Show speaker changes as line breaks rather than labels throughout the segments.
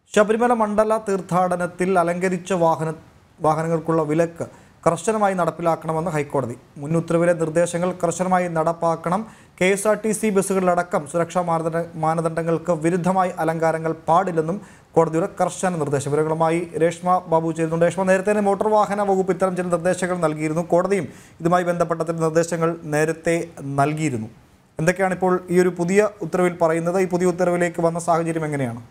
ശബരിമല മണ്ഡല തീർത്ഥാടനത്തിൽ അലങ്കരിച്ച വാഹന വാഹനങ്ങൾക്കുള്ള വിലക്ക് കർശനമായി നടപ്പിലാക്കണമെന്ന് ഹൈക്കോടതി മുൻ ഉത്തരവിലെ നിർദ്ദേശങ്ങൾ കർശനമായി നടപ്പാക്കണം K S R T C ബസ്സുകളിലടക്കം സുരക്ഷാ മാനദണ്ഡ മാനദണ്ഡങ്ങൾക്ക് വിരുദ്ധമായി അലങ്കാരങ്ങൾ പാടില്ലെന്നും കോടതിയുടെ കർശന നിർദ്ദേശം വിവരങ്ങളുമായി രേഷ്മ ബാബു ചേരുന്നുണ്ട് രേഷ്മ നേരത്തെ തന്നെ മോട്ടോർ വാഹന വകുപ്പ് ഇത്തരം ചില നിർദ്ദേശങ്ങൾ നൽകിയിരുന്നു കോടതിയും ഇതുമായി ബന്ധപ്പെട്ട ചില നിർദ്ദേശങ്ങൾ നേരത്തെ നൽകിയിരുന്നു എന്തൊക്കെയാണ് ഇപ്പോൾ ഈ ഒരു പുതിയ ഉത്തരവിൽ പറയുന്നത് ഈ പുതിയ ഉത്തരവിലേക്ക് വന്ന സാഹചര്യം എങ്ങനെയാണ്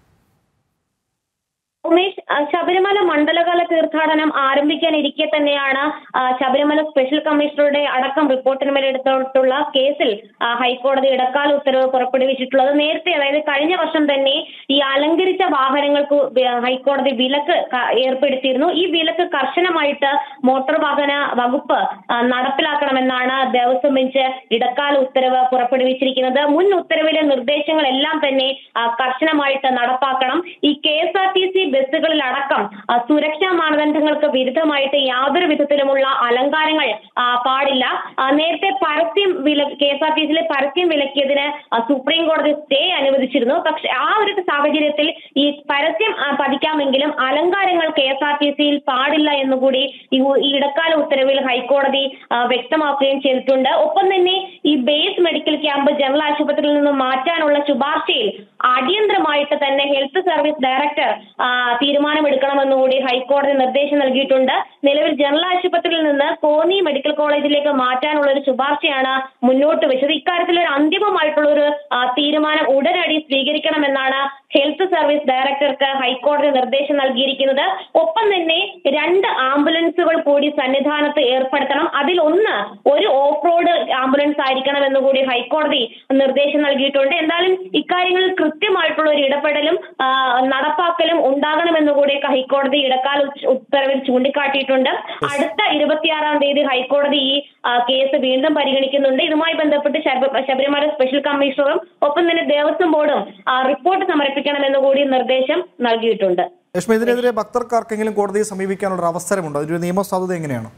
ഉമേഷ് ആ, ശബരിമല മണ്ഡലകാല തീർത്ഥാടനം ആരംഭിക്കാനിരിക്കെ തന്നെയാണ് ആ, ശബരിമല സ്പെഷ്യൽ കമ്മീഷണറുടെ അടക്കം റിപ്പോർട്ടിന്മേലെടുത്തിട്ടുള്ള കേസിൽ ആ, ഹൈക്കോടതി ഇടക്കാല ഉത്തരവ് പുറപ്പെടുവിച്ചിട്ടുള്ളത് നേരത്തെ അതായത് കഴിഞ്ഞ വർഷം തന്നെ ഈ അലങ്കരിച്ച വാഹനങ്ങൾക്ക് വി- ഹൈക്കോടതി വിലക്ക് ക- ഏർപ്പെടുത്തിയിരുന്നു ഈ വിലക്ക് കർശനമായിട്ട് മോട്ടോർ വാഹന വകുപ്പ് ആ, നടപ്പിലാക്കണമെന്നാണ് ദേവസ്വം ബെഞ്ച് ഇടക്കാല ഉത്തരവ് പുറപ്പെടുവിച്ചിരിക്കുന്നത് മുൻ ഉത്തരവിലെ നിർദ്ദേശങ്ങളെല്ലാം തന്നെ ആ, കർശനമായിട്ട് നടപ്പാക്കണം ഈ K S R T C ബസ്സുകളിലടക്കം ആ, സുരക്ഷാ മാനദണ്ഡങ്ങൾക്ക് വിരുദ്ധമായിട്ട് യാതൊരു വിധത്തിലുമുള്ള അലങ്കാരങ്ങൾ ആ, പാടില്ല ആ, നേരത്തെ പരസ്യം വില കെ എസ് ആർ ടി സിയിലെ പരസ്യം വിലക്കിയതിന് ആ, സുപ്രീം കോടതി സ്റ്റേ അനുവദിച്ചിരുന്നു പക്ഷെ ആ ഒരു സാഹചര്യത്തിൽ ഈ പരസ്യം ആ, പതിക്കാമെങ്കിലും അലങ്കാരങ്ങൾ കെ എസ് ആർ ടി സിയിൽ പാടില്ല എന്നുകൂടി ഈ ഉ- ഈ ഇടക്കാല ഉത്തരവിൽ ഹൈക്കോടതി ആ, വ്യക്തമാക്കുകയും ചെയ്തിട്ടുണ്ട് ഒപ്പം തന്നെ ഈ ബേസ് മെഡിക്കൽ ക്യാമ്പ് ജനറൽ ആശുപത്രിയിൽ നിന്ന് മാറ്റാനുള്ള ശുപാർശയിൽ അടിയന്തരമായിട്ട് തന്നെ ഹെൽത്ത് സർവീസ് ഡയറക്ടർ ആ, തീരുമാനമെടുക്കണമെന്നുകൂടി ഹൈക്കോടതി നിർദ്ദേശം നൽകിയിട്ടുണ്ട് നിലവിൽ ജനറൽ ആശുപത്രിയിൽ നിന്ന് കോന്നി മെഡിക്കൽ കോളേജിലേക്ക് മാറ്റാനുള്ള ഒരു ശുപാർശയാണ് മുന്നോട്ട് വെച്ചത് ഇക്കാര്യത്തിൽ ഒരു അന്തിമമായിട്ടുള്ള ഒരു ആ, തീരുമാനം ഉടനടി സ്വീകരിക്കണമെന്നാണ് ഹെൽത്ത് സർവീസ് ഡയറക്ടർക്ക് ഹൈക്കോടതി നിർദ്ദേശം നൽകിയിരിക്കുന്നത് ഒപ്പം തന്നെ രണ്ട് ആംബുലൻസുകൾ കൂടി സന്നിധാനത്ത് ഏർപ്പെടുത്തണം അതിൽ ഒന്ന് ഒരു ഓഫ് റോഡ് ആംബുലൻസ് ആയിരിക്കണം എന്നുകൂടി ഹൈക്കോടതി നിർദ്ദേശം നൽകിയിട്ടുണ്ട് എന്തായാലും ഇക്കാര്യങ്ങളിൽ കൃത്യമായിട്ടുള്ള ഒരു ഇടപെടലും ആ, നടപ്പാക്കലും ഉണ്ടാകണമെന്നുകൂടിയൊക്കെ ഹൈക്കോടതി ഇടക്കാല ഉച്ച- ഉത്തരവിൽ ചൂണ്ടിക്കാട്ടിയിട്ടുണ്ട് അടുത്ത ഇരുപത്തിയാറാം തീയതി ഹൈക്കോടതി ഈ ആ, കേസ് വീണ്ടും പരിഗണിക്കുന്നുണ്ട് ഇതുമായി ബന്ധപ്പെട്ട് ശബ- ശബരിമല സ്പെഷ്യൽ കമ്മീഷണറും ഒപ്പം തന്നെ ദേവസ്വം ബോർഡും ആ, റിപ്പോർട്ട് സമർപ്പിക്കണമെന്ന് കൂടി നിർദ്ദേശം നൽകിയിട്ടുണ്ട്
രേഷ്മ ഇതിനെതിരെ ഭക്തർക്കാർക്കെങ്കിലും കോടതിയെ സമീപിക്കാനുള്ള ഒരു അവസരമുണ്ടോ അതിന്റെ നിയമസാധുത എങ്ങനെയാണ്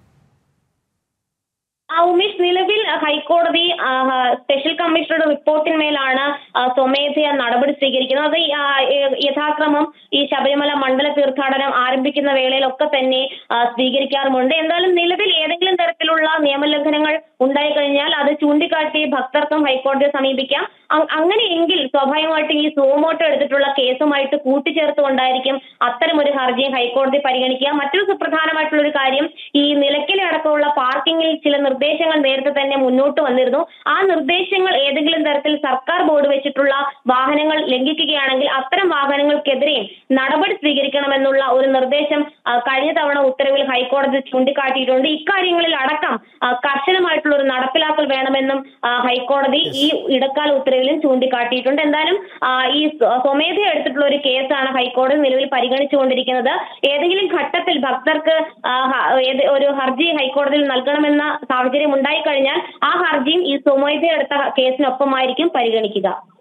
ആ, ഉമേഷ് നിലവിൽ ആ, ഹൈക്കോടതി ആ, ആ, സ്പെഷ്യൽ കമ്മീഷണറുടെ റിപ്പോർട്ടിന്മേലാണ് ആ, സ്വമേധയാ നടപടി സ്വീകരിക്കുന്നത് അത് ഈ, ആ, ഏ- യഥാക്രമം ഈ ശബരിമല മണ്ഡല തീർത്ഥാടനം ആരംഭിക്കുന്ന വേളയിലൊക്കെ തന്നെ ആ, സ്വീകരിക്കാറുമുണ്ട് എന്തായാലും നിലവിൽ ഏതെങ്കിലും തരത്തിലുള്ള നിയമലംഘനങ്ങൾ ഉണ്ടായി കഴിഞ്ഞാൽ അത് ചൂണ്ടിക്കാട്ടി ഭക്തർക്കും ഹൈക്കോടതിയെ സമീപിക്കാം അ- അങ്ങനെയെങ്കിൽ സ്വാഭാവികമായിട്ടും ഈ സുമോട്ടോ എടുത്തിട്ടുള്ള കേസുമായിട്ട് കൂട്ടിച്ചേർത്തുകൊണ്ടായിരിക്കും അത്തരം ഒരു ഹർജിയും ഹൈക്കോടതി പരിഗണിക്കുക മറ്റൊരു സുപ്രധാനമായിട്ടുള്ള ഒരു കാര്യം ഈ നിലയ്ക്കലെ അടക്കമുള്ള പാർക്കിങ്ങിൽ ചില നിർദ്ദേശങ്ങൾ നേരത്തെ തന്നെ മുന്നോട്ട് വന്നിരുന്നു ആ നിർദ്ദേശങ്ങൾ ഏതെങ്കിലും തരത്തിൽ സർക്കാർ ബോർഡ് വെച്ചിട്ടുള്ള വാഹനങ്ങൾ ലംഘിക്കുകയാണെങ്കിൽ അത്തരം വാഹനങ്ങൾക്കെതിരെയും നടപടി സ്വീകരിക്കണമെന്നുള്ള ഒരു നിർദ്ദേശം ആ, കഴിഞ്ഞ തവണ ഉത്തരവിൽ ഹൈക്കോടതി ചൂണ്ടിക്കാട്ടിയിട്ടുണ്ട് ഇക്കാര്യങ്ങളിൽ അടക്കം ആ, കർശനമായിട്ടുള്ള ഒരു നടപ്പിലാക്കൽ വേണമെന്നും ആ, ഹൈക്കോടതി ഈ ഇടക്കാല ഉത്തരവിലും ചൂണ്ടിക്കാട്ടിയിട്ടുണ്ട് എന്തായാലും ആ, ഈ സ്വ- സ്വമേധയാ എടുത്തിട്ടുള്ള ഒരു കേസാണ് ഹൈക്കോടതി നിലവിൽ പരിഗണിച്ചുകൊണ്ടിരിക്കുന്നത് ഏതെങ്കിലും ഘട്ടത്തിൽ ഭക്തർക്ക് ആ, ഹ- ഏത് ഒരു ഹർജി ഹൈക്കോടതിയിൽ നൽകണമെന്ന സാഹചര്യം ഉണ്ടായിക്കഴിഞ്ഞാൽ ആ ഹർജിയും ഈ സ്വമേധയാ എടുത്ത കേസിനൊപ്പമായിരിക്കും പരിഗണിക്കുക